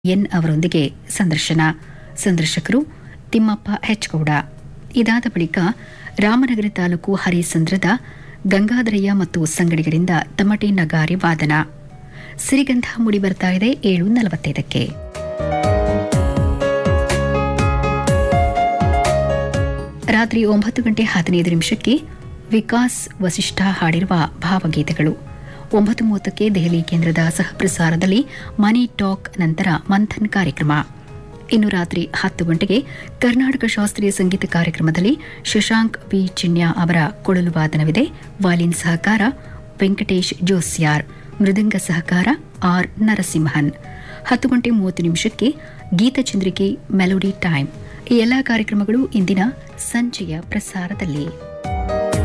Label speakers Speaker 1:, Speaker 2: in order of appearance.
Speaker 1: N ಅವರೊಂದಿಗೆ ಸಂದರ್ಶನ ಸಂದರ್ಶಕರು ತಿಮ್ಮಪ್ಪ ಹೆಚ್ಗೌಡ ಇದಾದ ಬಳಿಕ ರಾಮನಗರ ತಾಲೂಕು ಹರಿಸಂದ್ರದ ಗಂಗಾಧರಯ್ಯ ಮತ್ತು ಸಂಗಡಿಗರಿಂದ ತಮಟೆ ನಗಾರಿ ವಾದನ ಸಿರಿಗಂಧ ಮುಡಿ ಬರ್ತಾ ಇದೆ ಏಳು ನಲವತ್ತೈದಕ್ಕೆ ರಾತ್ರಿ ಒಂಬತ್ತು ಗಂಟೆ ಹದಿನೈದು ನಿಮಿಷಕ್ಕೆ ವಿಕಾಸ್ ವಸಿಷ್ಠ ಹಾಡಿರುವ ಭಾವಗೀತೆಗಳು ಒಂಬತ್ತು ಮೂವತ್ತಕ್ಕೆ ದೆಹಲಿ ಕೇಂದ್ರದ ಸಹಪ್ರಸಾರದಲ್ಲಿ ಮನಿ ಟಾಕ್ ನಂತರ ಮಂಥನ್ ಕಾರ್ಯಕ್ರಮ ಇನ್ನು ರಾತ್ರಿ ಹತ್ತು ಗಂಟೆಗೆ ಕರ್ನಾಟಕ ಶಾಸ್ತ್ರೀಯ ಸಂಗೀತ ಕಾರ್ಯಕ್ರಮದಲ್ಲಿ ಶಶಾಂಕ್ ಬಿ ಚಿಣ್ಯ ಅವರ ಕೊಳಲು ವಾದನವಿದೆ ವಾಲಿನ್ ಸಹಕಾರ ವೆಂಕಟೇಶ್ ಜೋಸ್ಯಾರ್ ಮೃದಂಗ ಸಹಕಾರ ಆರ್ ನರಸಿಂಹನ್ ಹತ್ತು ಗಂಟೆ ಮೂವತ್ತು ನಿಮಿಷಕ್ಕೆ ಗೀತಚಂದ್ರಿಕೆ ಮೆಲೋಡಿ ಟೈಮ್ ಈ ಎಲ್ಲಾ ಕಾರ್ಯಕ್ರಮಗಳು ಇಂದಿನ ಸಂಜೆಯ ಪ್ರಸಾರದಲ್ಲಿ